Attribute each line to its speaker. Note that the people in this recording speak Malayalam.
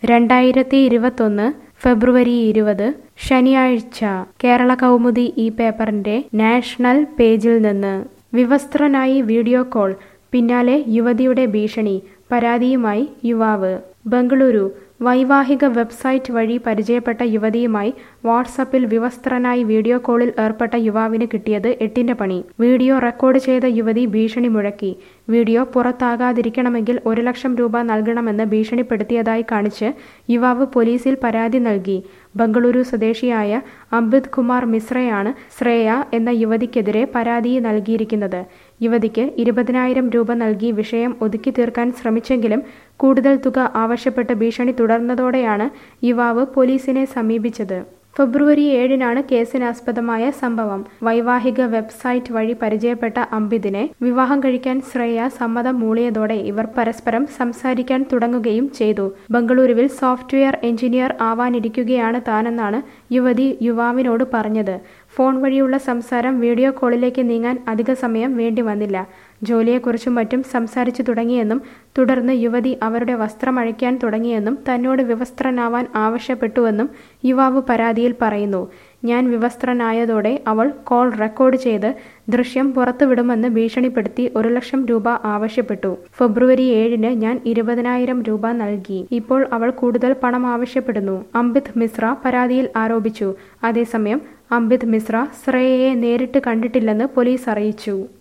Speaker 1: രണ്ടായിരത്തി ഇരുപത്തൊന്ന് ഫെബ്രുവരി ഇരുപത് ശനിയാഴ്ച കേരള കൗമുദി ഈ പേപ്പറിന്റെ നാഷണൽ പേജിൽ നിന്ന് വിവസ്ത്രനായി വീഡിയോ കോൾ പിന്നാലെ യുവതിയുടെ ഭീഷണി പരാതിയുമായി യുവാവ് ബംഗളൂരു വൈവാഹിക വെബ്സൈറ്റ് വഴി പരിചയപ്പെട്ട യുവതിയുമായി വാട്സപ്പിൽ വിവസ്ത്രനായി വീഡിയോ കോളിൽ ഏർപ്പെട്ട യുവാവിന് കിട്ടിയത് എട്ടിന്റെ പണി വീഡിയോ റെക്കോർഡ് ചെയ്ത യുവതി ഭീഷണി മുഴക്കി വീഡിയോ പുറത്താകാതിരിക്കണമെങ്കിൽ ഒരു ലക്ഷം രൂപ നൽകണമെന്ന് ഭീഷണിപ്പെടുത്തിയതായി കാണിച്ച് യുവാവ് പോലീസിൽ പരാതി നൽകി ബംഗളൂരു സ്വദേശിയായ അംബിത് കുമാർ മിശ്രയാണ് ശ്രേയ എന്ന യുവതിക്കെതിരെ പരാതി നൽകിയിരിക്കുന്നത് യുവതിക്ക് ഇരുപതിനായിരം രൂപ നൽകി വിഷയം ഒതുക്കി തീർക്കാൻ ശ്രമിച്ചെങ്കിലും കൂടുതൽ തുക ആവശ്യപ്പെട്ട് ഭീഷണി തുടർന്നതോടെയാണ് യുവാവ് പോലീസിനെ സമീപിച്ചത് ഫെബ്രുവരി ഏഴിനാണ് കേസിനാസ്പദമായ സംഭവം വൈവാഹിക വെബ്സൈറ്റ് വഴി പരിചയപ്പെട്ട അംബിദിനെ വിവാഹം കഴിക്കാൻ ശ്രേയ സമ്മതം മൂളിയതോടെ ഇവർ പരസ്പരം സംസാരിക്കാൻ തുടങ്ങുകയും ചെയ്തു ബംഗളൂരുവിൽ സോഫ്റ്റ്വെയർ എഞ്ചിനീയർ ആവാനിരിക്കുകയാണ് താനെന്നാണ് യുവതി യുവാവിനോട് പറഞ്ഞത് ഫോൺ വഴിയുള്ള സംസാരം വീഡിയോ കോളിലേക്ക് നീങ്ങാൻ അധിക സമയം വേണ്ടി വന്നില്ല ജോലിയെക്കുറിച്ചും മറ്റും സംസാരിച്ചു തുടങ്ങിയെന്നും തുടർന്ന് യുവതി അവരുടെ വസ്ത്രം അഴിക്കാൻ തുടങ്ങിയെന്നും തന്നോട് വിവസ്ത്രനാവാൻ ആവശ്യപ്പെട്ടുവെന്നും യുവാവ് പരാതിയിൽ പറയുന്നു ഞാൻ വിവസ്ത്രനായതോടെ അവൾ കോൾ റെക്കോർഡ് ചെയ്ത് ദൃശ്യം പുറത്തുവിടുമെന്ന് ഭീഷണിപ്പെടുത്തി ഒരു ലക്ഷം രൂപ ആവശ്യപ്പെട്ടു ഫെബ്രുവരി ഏഴിന് ഞാൻ ഇരുപതിനായിരം രൂപ നൽകി ഇപ്പോൾ അവൾ കൂടുതൽ പണം ആവശ്യപ്പെടുന്നു അംബിത് മിശ്ര പരാതിയിൽ ആരോപിച്ചു അതേസമയം അംബിത് മിശ്ര ശ്രേയയെ നേരിട്ട് കണ്ടിട്ടില്ലെന്ന് പോലീസ് അറിയിച്ചു